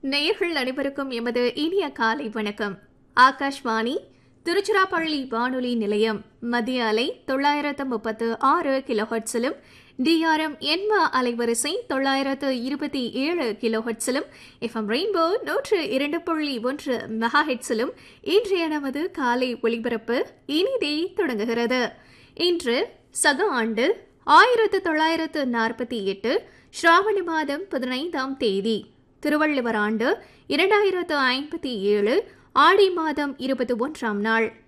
நேயர்கள் அனைவருக்கும் எமது இனிய காலை வணக்கம் ஆகாஷ்வாணி திருச்சிராப்பள்ளி வானொலி நிலையம் மத்திய அலை தொள்ளாயிரத்து முப்பத்து ஆறு கிலோஹெட்ஸிலும் டிஆர்எம் எண்ம அலைவரிசை தொள்ளாயிரத்து இருபத்தி ஏழு கிலோஹெட்ஸிலும் எஃப்எம் ரெயின்போ நூற்று இரண்டு புள்ளி ஒன்று மெகாஹெட்ஸிலும் இன்றைய நமது காலை ஒளிபரப்பு இனிதே தொடங்குகிறது இன்று சக ஆண்டு ஆயிரத்து தொள்ளாயிரத்து நாற்பத்தி எட்டு ஸ்ராவண மாதம் பதினைந்தாம் தேதி திருவள்ளுவர் ஆண்டு இரண்டாயிரத்து ஐம்பத்தி ஏழு ஆடி மாதம் இருபத்தி ஒன்றாம் நாள்